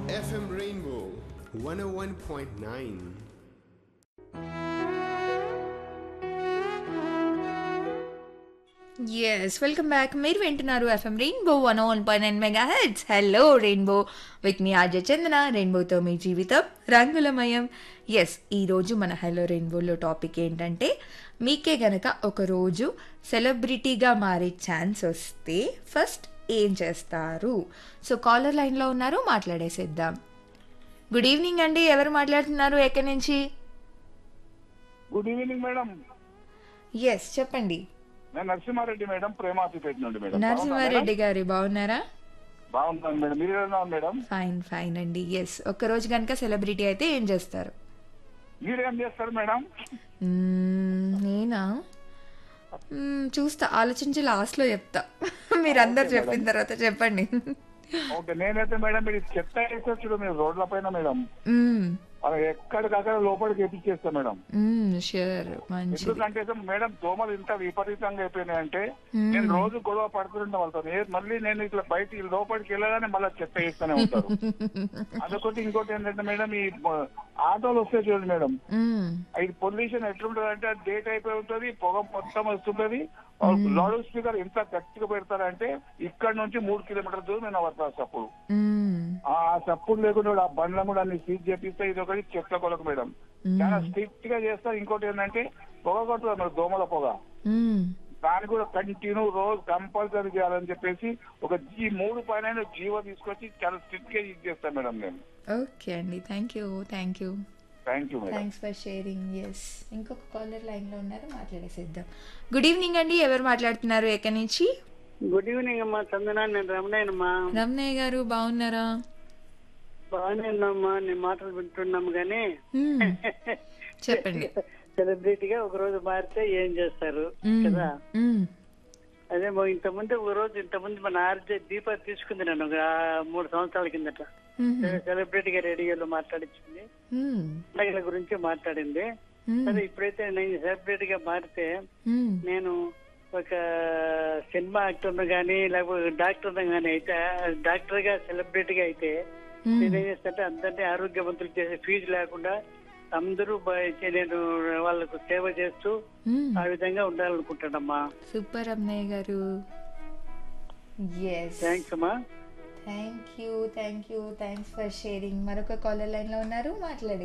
FM Rainbow 101.9. Yes welcome back మీరు వింటున్నారు FM rainbow one one point nine mega heads hello rainbow with మీ RJ Chandana రెయిన్బోతో మీ జీవితం రంగులమయం ఎస్ ఈరోజు మన హలో రెయిన్బోలో టాపిక్ ఏంటంటే మీకే గనక ఒక రోజు సెలబ్రిటీగా మారే ఛాన్స్ వస్తే ఫస్ట్ ఏం చేస్తారు సో కాలర్ లైన్లో ఉన్నారు మాట్లాడేసేద్దాం గుడ్ ఈవినింగ్ అండి ఎవరు మాట్లాడుతున్నారు ఎక్కడి నుంచి గుడ్ ఈవినింగ్ మేడం ఎస్ చెప్పండి నేను నరసింహారెడ్డి మేడం ప్రేమాతిపేట నుండి మేడం నరసింహారెడ్డి గారి బాగున్నారా బాగున్నాను మేడం మీరు ఎలా ఉన్నారు మేడం ఫైన్ ఫైన్ అండి ఎస్ ఒక్క రోజు కనుక సెలబ్రిటీ అయితే ఏం చేస్తారు మీరు ఏం చేస్తారు మేడం మ్మ్, నేనా మ్మ్, చూస్తా ఆలోచించి లాస్ట్లో చెప్తా మీరు అందరు చెప్పిన తర్వాత చెప్పండి ఓకే నేనైతే మేడం మీరు చెత్త వేస్తారు చూడు మీరు రోడ్ల పైన మేడం మ్మ్, అలా ఎక్కడికక్కడ లోపలికి ఎత్తిచ్చేస్తా మేడం మ్మ్, షూర్ మంచిది ఎందుకంటే సార్ మేడం దోమలు ఇంత విపరీతంగా అయిపోయినాయి అంటే నేను రోజు గొడవ పడుతుంటా వాళ్ళతో ఏ- మళ్ళీ నేను ఇట్లా బయట లోపలికి వెళ్ళగానే మళ్ళీ చెత్త వేస్తూనే ఉంటారు అదొకటి ఇంకోటి ఏంటంటే మేడం ఈ మ- ఆటోలు వస్తాయి చూడండి మేడం మ్మ్, ఇది పొల్యూషన్ ఎట్లుంటది అంటే డేట్ అయిపోయి ఉంటది పొగ మొత్తం వస్తుంటది లౌడ్ స్పీకర్ ఎంత గట్టిగా పెడతారంటే ఇక్కడ నుంచి మూడు కిలోమీటర్ దూరం నేను పడతాను చప్పుడు మ్మ్, ఆ చప్పుడు లేకుండా కూడా ఆ బండ్ల కూడా అన్ని సీజ్ చేపిస్తే ఇది ఒకటి చెట్ల కొలకు మేడం చాలా స్ట్రిక్ట్ గా చేస్తారు ఇంకోటి ఏంటంటే పొగ కొట్టుతారు మరి దోమల పొగ మ్మ్. దాన్ని కూడా కంటిన్యూ రోజు కంపల్సరీ చేయాలని చెప్పేసి ఒక ఈ మూడు పైన జీవో తీసుకొచ్చి చాలా స్ట్రిక్ట్ గా యూజ్ చేస్తాను మేడం నేను ఓకే అండి thank you thank you thank you madam thanks for sharing yes ఇంకొక కాలర్ లైన్లో ఉన్నారు మాట్లాడేసేద్దాం గుడ్ ఈవినింగ్ అండి ఎవరు మాట్లాడుతున్నారు ఎక్కడి నుంచి గుడ్ ఈవినింగ్ అమ్మా చందన నేను రమణయ్యనమ్మా రమణయ్య గారు బాగున్నారా బాగానే ఉన్నామ్మా నీ మాటలు వింటున్నాము కానీ మ్మ్. చెప్పండి సెలబ్రిటీగా ఒక రోజు మారితే ఏం చేస్తారు మ్మ్. కదా మ్మ్. అదే మా ఇంతకుముందు ఒక రోజు ఇంతకుముందు మన ఆర్జే దీప తీసుకుంది నేను ఒక మూడు సంవత్సరాల కిందట మ్మ్. సెలబ్రిటీగా రేడియోలో మాట్లాడించింది మ్మ్. పండుగల గురించి మాట్లాడింది మ్మ్. సరే ఇప్పుడైతే నేను సెలబ్రిటీగా మారితే మ్మ్. నేను ఒక సినిమా యాక్టర్ గానీ లేకపోతే డాక్టర్ గానీ అయితే డాక్టర్ గా సెలబ్రిటీగా అయితే మ్మ్. నేనేం చేస్తాంటే అందరినీ ఆరోగ్యవంతులు చేసే ఫీజు లేకుండా అందరూ బ- నేను వాళ్ళకు సేవ చేస్తూ మ్మ్. ఆ విధంగా ఉండాలనుకుంటానమ్మా సూపర్ అన్నయ్య గారు ఎస్ థ్యాంక్స్ అమ్మా thank you thank you thanks for sharing మరొక కాలర్ లైన్లో ఉన్నారు మాట్లాడి